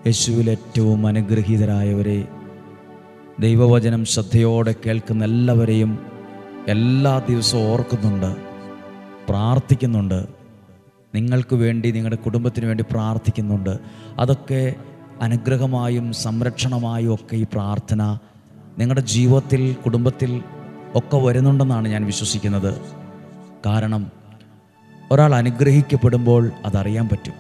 യേശുവിൽ ഏറ്റവും അനുഗ്രഹീതരായവരെ ദൈവവചനം ശ്രദ്ധയോടെ കേൾക്കുന്ന എല്ലാവരെയും എല്ലാ ദിവസവും ഓർക്കുന്നുണ്ട് പ്രാർത്ഥിക്കുന്നുണ്ട് നിങ്ങൾക്ക് വേണ്ടി നിങ്ങളുടെ കുടുംബത്തിന് വേണ്ടി പ്രാർത്ഥിക്കുന്നുണ്ട് അതൊക്കെ അനുഗ്രഹമായും സംരക്ഷണമായും ഒക്കെ ഈ പ്രാർത്ഥന നിങ്ങളുടെ ജീവിതത്തിൽ കുടുംബത്തിൽ ഒക്കെ വരുന്നുണ്ടെന്നാണ് ഞാൻ വിശ്വസിക്കുന്നത് കാരണം ഒരാൾ അനുഗ്രഹിക്കപ്പെടുമ്പോൾ അതറിയാൻ പറ്റും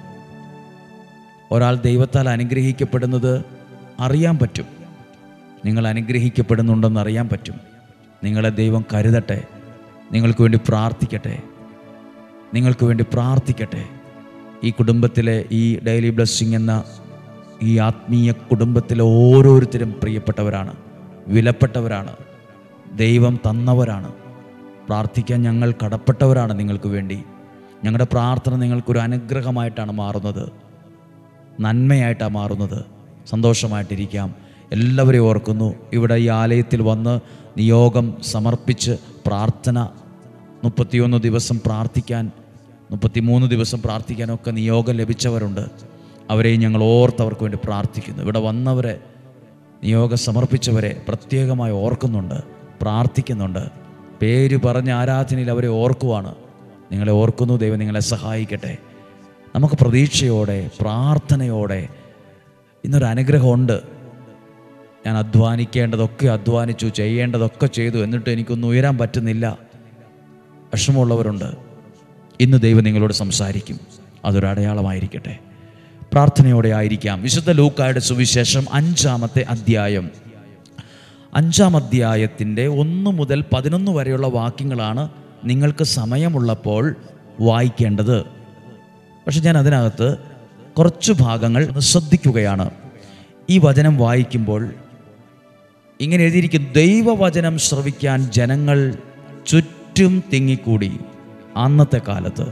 ഒരാൾ ദൈവത്താൽ അനുഗ്രഹിക്കപ്പെടുന്നത് അറിയാൻ പറ്റും നിങ്ങൾ അനുഗ്രഹിക്കപ്പെടുന്നുണ്ടെന്ന് അറിയാൻ പറ്റും നിങ്ങളെ ദൈവം കരുതട്ടെ നിങ്ങൾക്ക് വേണ്ടി പ്രാർത്ഥിക്കട്ടെ നിങ്ങൾക്ക് വേണ്ടി പ്രാർത്ഥിക്കട്ടെ ഈ കുടുംബത്തിലെ ഈ ഡെയിലി ബ്ലെസ്സിങ് എന്ന ഈ ആത്മീയ കുടുംബത്തിലെ ഓരോരുത്തരും പ്രിയപ്പെട്ടവരാണ് വിലപ്പെട്ടവരാണ് ദൈവം തന്നവരാണ് പ്രാർത്ഥിക്കാൻ ഞങ്ങൾ കടപ്പെട്ടവരാണ് നിങ്ങൾക്ക് വേണ്ടി ഞങ്ങളുടെ പ്രാർത്ഥന നിങ്ങൾക്കൊരു അനുഗ്രഹമായിട്ടാണ് മാറുന്നത് നന്മയായിട്ടാണ് മാറുന്നത് സന്തോഷമായിട്ടിരിക്കാം എല്ലാവരെയും ഓർക്കുന്നു ഇവിടെ ഈ ആലയത്തിൽ വന്ന് നിയോഗം സമർപ്പിച്ച് പ്രാർത്ഥന മുപ്പത്തിയൊന്ന് ദിവസം പ്രാർത്ഥിക്കാൻ മുപ്പത്തിമൂന്ന് ദിവസം പ്രാർത്ഥിക്കാനൊക്കെ നിയോഗം ലഭിച്ചവരുണ്ട് അവരെയും ഞങ്ങൾ ഓർത്തവർക്ക് വേണ്ടി പ്രാർത്ഥിക്കുന്നു ഇവിടെ വന്നവരെ നിയോഗം സമർപ്പിച്ചവരെ പ്രത്യേകമായി ഓർക്കുന്നുണ്ട് പ്രാർത്ഥിക്കുന്നുണ്ട് പേര് പറഞ്ഞ ആരാധനയിൽ അവരെ ഓർക്കുവാണ് നിങ്ങളെ ഓർക്കുന്നു ദൈവം നിങ്ങളെ സഹായിക്കട്ടെ നമുക്ക് പ്രതീക്ഷയോടെ പ്രാർത്ഥനയോടെ ഇന്നൊരു അനുഗ്രഹമുണ്ട് ഞാൻ അധ്വാനിക്കേണ്ടതൊക്കെ അധ്വാനിച്ചു ചെയ്യേണ്ടതൊക്കെ ചെയ്തു എന്നിട്ട് എനിക്കൊന്നും ഉയരാൻ പറ്റുന്നില്ല വിഷമമുള്ളവരുണ്ട് ഇന്ന് ദൈവം നിങ്ങളോട് സംസാരിക്കും അതൊരു അടയാളമായിരിക്കട്ടെ പ്രാർത്ഥനയോടെ ആയിരിക്കാം വിശുദ്ധ ലൂക്കായുടെ സുവിശേഷം അഞ്ചാമത്തെ അധ്യായം അഞ്ചാം അധ്യായത്തിൻ്റെ ഒന്ന് മുതൽ പതിനൊന്ന് വരെയുള്ള വാക്യങ്ങളാണ് നിങ്ങൾക്ക് സമയമുള്ളപ്പോൾ വായിക്കേണ്ടത് പക്ഷെ ഞാൻ അതിനകത്ത് കുറച്ച് ഭാഗങ്ങൾ ഒന്ന് ശ്രദ്ധിക്കുകയാണ് ഈ വചനം വായിക്കുമ്പോൾ ഇങ്ങനെ എഴുതിയിരിക്കും ദൈവവചനം ശ്രവിക്കാൻ ജനങ്ങൾ ചുറ്റും തിങ്ങിക്കൂടി അന്നത്തെ കാലത്ത്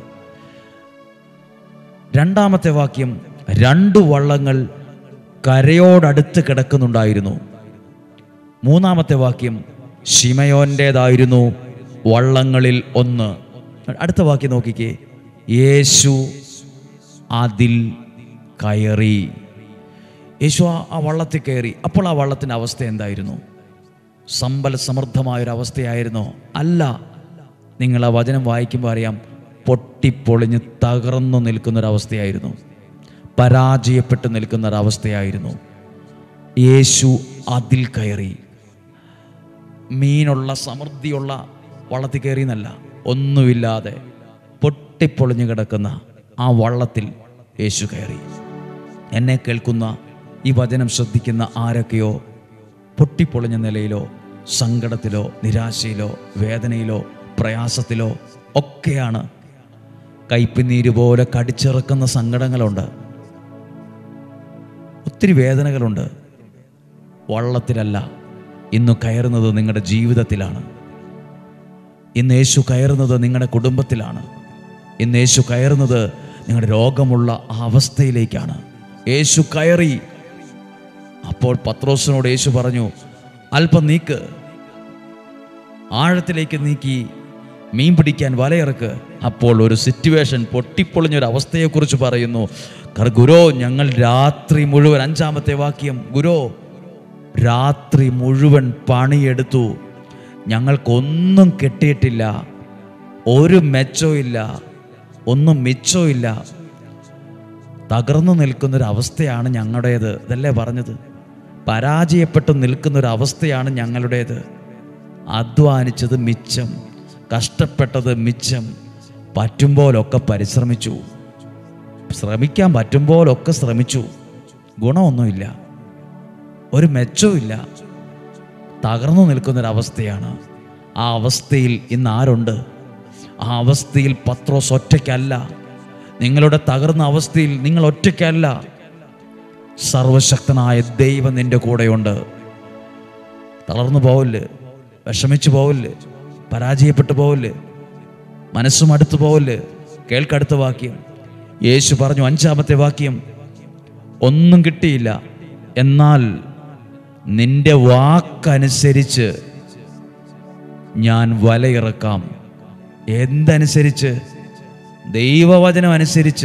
രണ്ടാമത്തെ വാക്യം രണ്ട് വള്ളങ്ങൾ കരയോടടുത്ത് കിടക്കുന്നുണ്ടായിരുന്നു മൂന്നാമത്തെ വാക്യം ഷിമയോൻ്റേതായിരുന്നു വള്ളങ്ങളിൽ ഒന്ന് അടുത്ത വാക്യം നോക്കിക്കേ യേശു അതിൽ കയറി യേശു ആ- ആ വള്ളത്തിൽ കയറി അപ്പോൾ ആ വള്ളത്തിൻ്റെ അവസ്ഥ എന്തായിരുന്നു സമ്പൽ സമൃദ്ധമായൊരവസ്ഥയായിരുന്നോ അല്ല നിങ്ങൾ ആ വചനം വായിക്കുമ്പോൾ അറിയാം പൊട്ടിപ്പൊളിഞ്ഞ് തകർന്നു നിൽക്കുന്നൊരവസ്ഥയായിരുന്നു പരാജയപ്പെട്ട് നിൽക്കുന്നൊരവസ്ഥയായിരുന്നു യേശു അതിൽ കയറി മീനുള്ള സമൃദ്ധിയുള്ള വള്ളത്തിൽ കയറി എന്നല്ല ഒന്നുമില്ലാതെ പൊട്ടിപ്പൊളിഞ്ഞു കിടക്കുന്ന ആ വള്ളത്തിൽ യേശു കയറി എന്നെ കേൾക്കുന്ന ഈ വചനം ശ്രദ്ധിക്കുന്ന ആരൊക്കെയോ പൊട്ടിപ്പൊളിഞ്ഞ നിലയിലോ സങ്കടത്തിലോ നിരാശയിലോ വേദനയിലോ പ്രയാസത്തിലോ ഒക്കെയാണ് കയ്പിനീര് പോലെ കടിച്ചിറക്കുന്ന സങ്കടങ്ങളുണ്ട് ഒത്തിരി വേദനകളുണ്ട് വള്ളത്തിലല്ല ഇന്ന് കയറുന്നത് നിങ്ങളുടെ ജീവിതത്തിലാണ് ഇന്ന് യേശു കയറുന്നത് നിങ്ങളുടെ കുടുംബത്തിലാണ് ഇന്ന് യേശു കയറുന്നത് നിങ്ങളുടെ രോഗമുള്ള ആ അവസ്ഥയിലേക്കാണ് യേശു കയറി അപ്പോൾ പത്രോസിനോട് യേശു പറഞ്ഞു അല്പം നീക്ക് ആഴത്തിലേക്ക് നീക്കി മീൻ പിടിക്കാൻ വലയിറക്ക് അപ്പോൾ ഒരു സിറ്റുവേഷൻ പൊട്ടിപ്പൊളിഞ്ഞൊരു അവസ്ഥയെക്കുറിച്ച് പറയുന്നു കാരണം ഗുരോ ഞങ്ങൾ രാത്രി മുഴുവൻ അഞ്ചാമത്തെ വാക്യം ഗുരോ രാത്രി മുഴുവൻ പണിയെടുത്തു ഞങ്ങൾക്കൊന്നും കിട്ടിയിട്ടില്ല ഒരു മെച്ചവും ഇല്ല ഒന്നും മിച്ചവും ഇല്ല തകർന്നു നിൽക്കുന്നൊരവസ്ഥയാണ് ഞങ്ങളുടേത് ഇതല്ലേ പറഞ്ഞത് പരാജയപ്പെട്ട് നിൽക്കുന്നൊരവസ്ഥയാണ് ഞങ്ങളുടേത് അധ്വാനിച്ചത് മിച്ചം കഷ്ടപ്പെട്ടത് മിച്ചം പറ്റുമ്പോലൊക്കെ പരിശ്രമിച്ചു ശ്രമിക്കാൻ പറ്റുമ്പോലൊക്കെ ശ്രമിച്ചു ഗുണമൊന്നുമില്ല ഒരു മെച്ചവുമില്ല തകർന്നു നിൽക്കുന്നൊരവസ്ഥയാണ് ആ അവസ്ഥയിൽ ഇന്ന് ആരുണ്ട് ആ അവസ്ഥയിൽ പത്രോസ് ഒറ്റയ്ക്കല്ല നിങ്ങളുടെ തകർന്ന അവസ്ഥയിൽ നിങ്ങൾ ഒറ്റയ്ക്കല്ല സർവശക്തനായ ദൈവം നിന്റെ കൂടെയുണ്ട് തളർന്നു പോവല്ല് വിഷമിച്ചു പോവല്ല് പരാജയപ്പെട്ടു പോവല്ല് മനസ്സും അടുത്തു പോവല്ല് കേൾക്കടുത്ത വാക്യം യേശു പറഞ്ഞു അഞ്ചാമത്തെ വാക്യം ഒന്നും കിട്ടിയില്ല എന്നാൽ നിന്റെ വാക്കനുസരിച്ച് ഞാൻ വലയിറക്കാം എന്തനുസരിച്ച് ദൈവവചനം അനുസരിച്ച്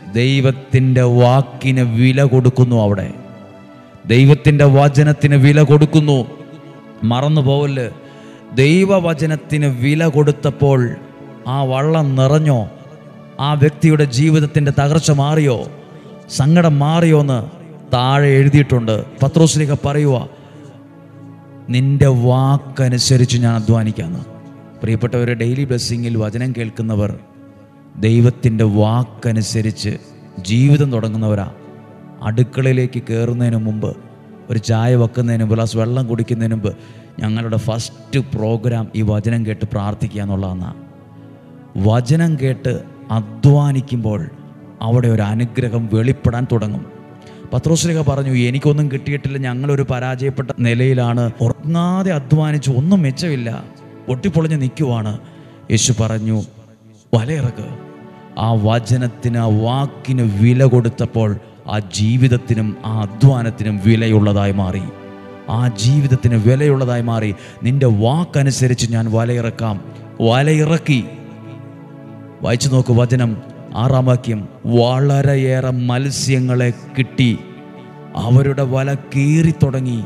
ദൈവത്തിൻ്റെ വാക്കിന് വില കൊടുക്കുന്നു അവിടെ ദൈവത്തിൻ്റെ വചനത്തിന് വില കൊടുക്കുന്നു മറന്നു പോവല് ദൈവവചനത്തിന് വില കൊടുത്തപ്പോൾ ആ വള്ളം നിറഞ്ഞോ ആ വ്യക്തിയുടെ ജീവിതത്തിൻ്റെ തകർച്ച മാറിയോ സങ്കടം മാറിയോ എന്ന് താഴെ എഴുതിയിട്ടുണ്ട് പത്രോസ്ലിഹ പറയുക നിന്റെ വാക്കനുസരിച്ച് ഞാൻ അധ്വാനിക്കാന്ന് പ്രിയപ്പെട്ടവരെ ഡെയിലി ബ്ലെസ്സിങ്ങിൽ വചനം കേൾക്കുന്നവർ ദൈവത്തിൻ്റെ വാക്കനുസരിച്ച് ജീവിതം തുടങ്ങുന്നവരാ അടുക്കളയിലേക്ക് കയറുന്നതിന് മുമ്പ് ഒരു ചായ വെക്കുന്നതിന് മുമ്പ് ഗ്ലാസ് വെള്ളം കുടിക്കുന്നതിന് മുമ്പ് ഞങ്ങളുടെ ഫസ്റ്റ് പ്രോഗ്രാം ഈ വചനം കേട്ട് പ്രാർത്ഥിക്കുക എന്നുള്ളതാണ് വചനം കേട്ട് അധ്വാനിക്കുമ്പോൾ അവിടെ ഒരു അനുഗ്രഹം വെളിപ്പെടാൻ തുടങ്ങും പത്രോസ്ലിഹ പറഞ്ഞു എനിക്കൊന്നും കിട്ടിയിട്ടില്ല ഞങ്ങളൊരു പരാജയപ്പെട്ട നിലയിലാണ് ഉറങ്ങാതെ അധ്വാനിച്ചു ഒന്നും മെച്ചമില്ല പൊട്ടിപ്പൊളിഞ്ഞ് നിൽക്കുവാണ് യേശു പറഞ്ഞു വലയിറക്ക് ആ വചനത്തിന് ആ വാക്കിന് വില കൊടുത്തപ്പോൾ ആ ജീവിതത്തിനും ആ അധ്വാനത്തിനും വിലയുള്ളതായി മാറി ആ ജീവിതത്തിന് വിലയുള്ളതായി മാറി നിന്റെ വാക്കനുസരിച്ച് ഞാൻ വലയിറക്കാം വലയിറക്കി വായിച്ചു നോക്കൂ വചനം ആറാം വാക്യം വളരെയേറെ മത്സ്യങ്ങളെ കിട്ടി അവരുടെ വല കീറി തുടങ്ങി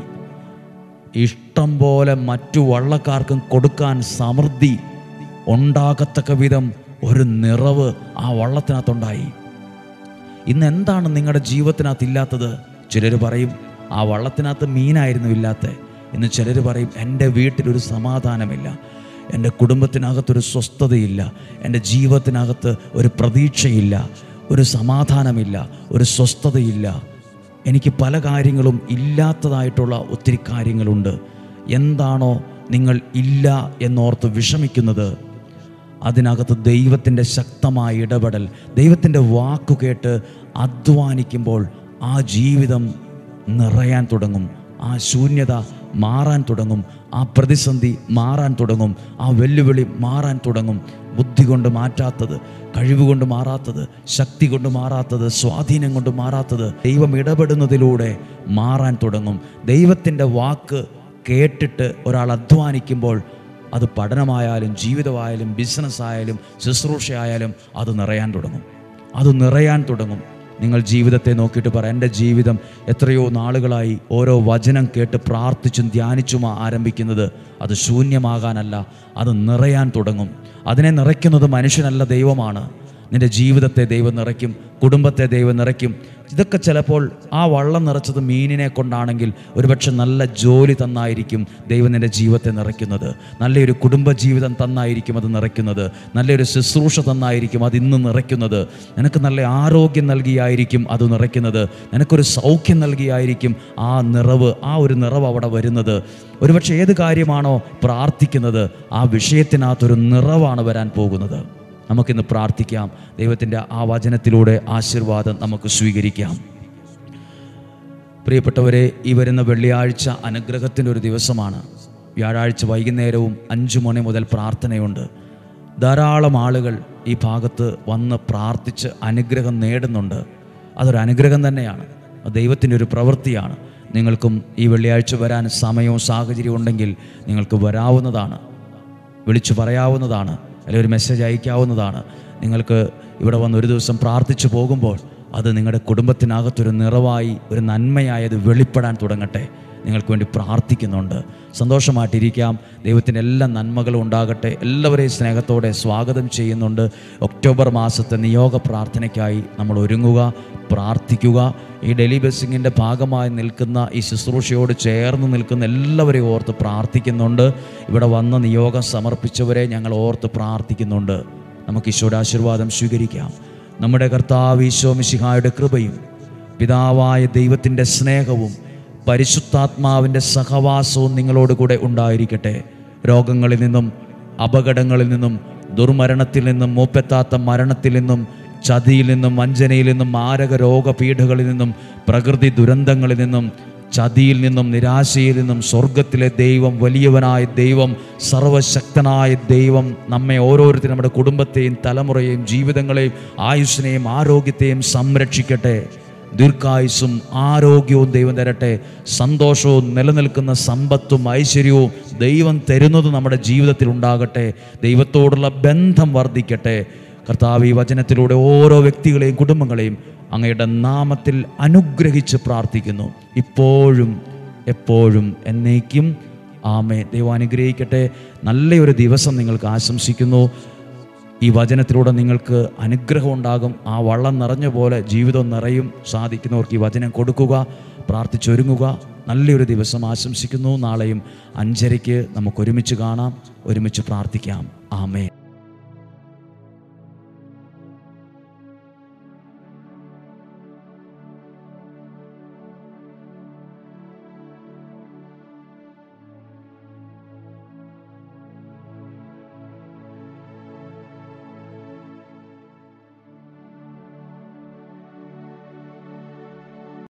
ഇഷ്ടം പോലെ മറ്റു വള്ളക്കാർക്കും കൊടുക്കാൻ സമൃദ്ധി ഉണ്ടാകത്തക്ക വിധം ഒരു നിറവ് ആ വള്ളത്തിനകത്തുണ്ടായി ഇന്ന് എന്താണ് നിങ്ങളുടെ ജീവിതത്തിനകത്ത് ഇല്ലാത്തത് ചിലർ പറയും ആ വള്ളത്തിനകത്ത് മീനായിരുന്നു ഇല്ലാത്ത ഇന്ന് ചിലർ പറയും എൻ്റെ വീട്ടിലൊരു സമാധാനമില്ല എൻ്റെ കുടുംബത്തിനകത്തൊരു സ്വസ്ഥതയില്ല എൻ്റെ ജീവിതത്തിനകത്ത് ഒരു പ്രതീക്ഷയില്ല ഒരു സമാധാനമില്ല ഒരു സ്വസ്ഥതയില്ല എനിക്ക് പല കാര്യങ്ങളും ഇല്ലാത്തതായിട്ടുള്ള ഒത്തിരി കാര്യങ്ങളുണ്ട് എന്താണോ നിങ്ങൾ ഇല്ല എന്നോർത്ത് വിഷമിക്കുന്നത് അതിനകത്ത് ദൈവത്തിൻ്റെ ശക്തമായ ഇടപെടൽ ദൈവത്തിൻ്റെ വാക്കു കേട്ട് അധ്വാനിക്കുമ്പോൾ ആ ജീവിതം നിറയാൻ തുടങ്ങും ആ ശൂന്യത മാറാൻ തുടങ്ങും ആ പ്രതിസന്ധി മാറാൻ തുടങ്ങും ആ വെല്ലുവിളി മാറാൻ തുടങ്ങും ബുദ്ധി കൊണ്ട് മാറ്റാത്തത് കഴിവ് കൊണ്ട് മാറാത്തത് ശക്തി കൊണ്ട് മാറാത്തത് സ്വാധീനം കൊണ്ട് മാറാത്തത് ദൈവം ഇടപെടുന്നതിലൂടെ മാറാൻ തുടങ്ങും ദൈവത്തിൻ്റെ വാക്ക് കേട്ടിട്ട് ഒരാൾ അധ്വാനിക്കുമ്പോൾ അത് പഠനമായാലും ജീവിതമായാലും ബിസിനസ് ആയാലും ശുശ്രൂഷയായാലും അത് നിറയാൻ തുടങ്ങും അത് നിറയാൻ തുടങ്ങും നിങ്ങൾ ജീവിതത്തെ നോക്കിയിട്ട് പറ എൻ്റെ ജീവിതം എത്രയോ നാളുകളായി ഓരോ വചനം കേട്ട് പ്രാർത്ഥിച്ചും ധ്യാനിച്ചും ആരംഭിക്കുന്നത് അത് ശൂന്യമാകാനല്ല അത് നിറയാൻ തുടങ്ങും അതിനെ നിറയ്ക്കുന്നത് മനുഷ്യനല്ല ദൈവമാണ് നിന്റെ ജീവിതത്തെ ദൈവം നിറയ്ക്കും കുടുംബത്തെ ദൈവം നിറയ്ക്കും ഇതൊക്കെ ചിലപ്പോൾ ആ വള്ളം നിറച്ചത് മീനിനെ കൊണ്ടാണെങ്കിൽ ഒരുപക്ഷെ നല്ല ജോലി തന്നായിരിക്കും ദൈവം നിന്റെ ജീവിതത്തെ നിറയ്ക്കുന്നത് നല്ലൊരു കുടുംബ ജീവിതം തന്നായിരിക്കും അത് നിറയ്ക്കുന്നത് നല്ലൊരു ശുശ്രൂഷ തന്നായിരിക്കും അത് ഇന്ന് നിറയ്ക്കുന്നത് നിനക്ക് നല്ല ആരോഗ്യം നൽകിയായിരിക്കും അത് നിറയ്ക്കുന്നത് നിനക്കൊരു സൗഖ്യം നൽകിയായിരിക്കും ആ നിറവ് ആ ഒരു നിറവ് അവിടെ വരുന്നത് ഒരുപക്ഷെ ഏത് കാര്യമാണോ പ്രാർത്ഥിക്കുന്നത് ആ വിഷയത്തിനകത്തൊരു നിറവാണ് വരാൻ പോകുന്നത് നമുക്കിന്ന് പ്രാർത്ഥിക്കാം ദൈവത്തിൻ്റെ ആ വചനത്തിലൂടെ ആശീർവാദം നമുക്ക് സ്വീകരിക്കാം പ്രിയപ്പെട്ടവരെ ഈ വരുന്ന വെള്ളിയാഴ്ച അനുഗ്രഹത്തിൻ്റെ ഒരു ദിവസമാണ് വ്യാഴാഴ്ച വൈകുന്നേരവും അഞ്ചു മണി മുതൽ പ്രാർത്ഥനയുണ്ട് ധാരാളം ആളുകൾ ഈ ഭാഗത്ത് വന്ന് പ്രാർത്ഥിച്ച് അനുഗ്രഹം നേടുന്നുണ്ട് അതൊരു അനുഗ്രഹം തന്നെയാണ് അത് ദൈവത്തിൻ്റെ ഒരു പ്രവൃത്തിയാണ് നിങ്ങൾക്കും ഈ വെള്ളിയാഴ്ച വരാൻ സമയവും സാഹചര്യവും ഉണ്ടെങ്കിൽ നിങ്ങൾക്ക് വരാവുന്നതാണ് വിളിച്ചു പറയാവുന്നതാണ് അല്ലെങ്കിൽ ഒരു മെസ്സേജ് അയക്കാവുന്നതാണ് നിങ്ങൾക്ക് ഇവിടെ വന്ന് ഒരു ദിവസം പ്രാർത്ഥിച്ചു പോകുമ്പോൾ അത് നിങ്ങളുടെ കുടുംബത്തിനകത്തൊരു നിറവായി ഒരു നന്മയായി അത് വെളിപ്പെടാൻ തുടങ്ങട്ടെ നിങ്ങൾക്ക് വേണ്ടി പ്രാർത്ഥിക്കുന്നുണ്ട് സന്തോഷമായിട്ടിരിക്കാം ദൈവത്തിൻ്റെ എല്ലാ നന്മകളും ഉണ്ടാകട്ടെ എല്ലാവരെയും സ്നേഹത്തോടെ സ്വാഗതം ചെയ്യുന്നുണ്ട് ഒക്ടോബർ മാസത്തെ നിയോഗ പ്രാർത്ഥനയ്ക്കായി നമ്മൾ ഒരുങ്ങുക പ്രാർത്ഥിക്കുക ഈ ഡെലി ബസ്സിങ്ങിൻ്റെ ഭാഗമായി നിൽക്കുന്ന ഈ ശുശ്രൂഷയോട് ചേർന്ന് നിൽക്കുന്ന എല്ലാവരെയും ഓർത്ത് പ്രാർത്ഥിക്കുന്നുണ്ട് ഇവിടെ വന്ന നിയോഗം സമർപ്പിച്ചവരെ ഞങ്ങൾ ഓർത്ത് പ്രാർത്ഥിക്കുന്നുണ്ട് നമുക്ക് ഈശോയുടെ ആശീർവാദം സ്വീകരിക്കാം നമ്മുടെ കർത്താവ് ഈശോ മിശിഹായുടെ കൃപയും പിതാവായ ദൈവത്തിൻ്റെ സ്നേഹവും പരിശുദ്ധാത്മാവിൻ്റെ സഹവാസവും നിങ്ങളോട് കൂടെ ഉണ്ടായിരിക്കട്ടെ രോഗങ്ങളിൽ നിന്നും അപകടങ്ങളിൽ നിന്നും ദുർമരണത്തിൽ നിന്നും മൂപ്പെത്താത്ത മരണത്തിൽ നിന്നും ചതിയിൽ നിന്നും വഞ്ചനയിൽ നിന്നും മാരക രോഗപീഠകളിൽ നിന്നും പ്രകൃതി ദുരന്തങ്ങളിൽ നിന്നും ചതിയിൽ നിന്നും നിരാശയിൽ നിന്നും സ്വർഗത്തിലെ ദൈവം വലിയവനായ ദൈവം സർവശക്തനായ ദൈവം നമ്മെ ഓരോരുത്തരും നമ്മുടെ കുടുംബത്തെയും തലമുറയെയും ജീവിതങ്ങളെയും ആയുസ്സിനെയും ആരോഗ്യത്തെയും സംരക്ഷിക്കട്ടെ ദീർഘായുസ്സും ആരോഗ്യവും ദൈവം തരട്ടെ സന്തോഷവും നിലനിൽക്കുന്ന സമ്പത്തും ഐശ്വര്യവും ദൈവം തരുന്നത് നമ്മുടെ ജീവിതത്തിൽ ഉണ്ടാകട്ടെ ദൈവത്തോടുള്ള ബന്ധം വർദ്ധിക്കട്ടെ കർത്താവ് ഈ വചനത്തിലൂടെ ഓരോ വ്യക്തികളെയും കുടുംബങ്ങളെയും അങ്ങയുടെ നാമത്തിൽ അനുഗ്രഹിച്ച് പ്രാർത്ഥിക്കുന്നു ഇപ്പോഴും എപ്പോഴും എന്നേക്കും ആമേ ദൈവം അനുഗ്രഹിക്കട്ടെ നല്ലൊരു ദിവസം നിങ്ങൾക്ക് ആശംസിക്കുന്നു ഈ വചനത്തിലൂടെ നിങ്ങൾക്ക് അനുഗ്രഹം ഉണ്ടാകും ആ വള്ളം നിറഞ്ഞ പോലെ ജീവിതം നിറയും സാധിക്കുന്നവർക്ക് ഈ വചനം കൊടുക്കുക പ്രാർത്ഥിച്ചൊരുങ്ങുക നല്ലൊരു ദിവസം ആശംസിക്കുന്നു നാളെയും അഞ്ചരയ്ക്ക് നമുക്ക് ഒരുമിച്ച് കാണാം ഒരുമിച്ച് പ്രാർത്ഥിക്കാം ആമേ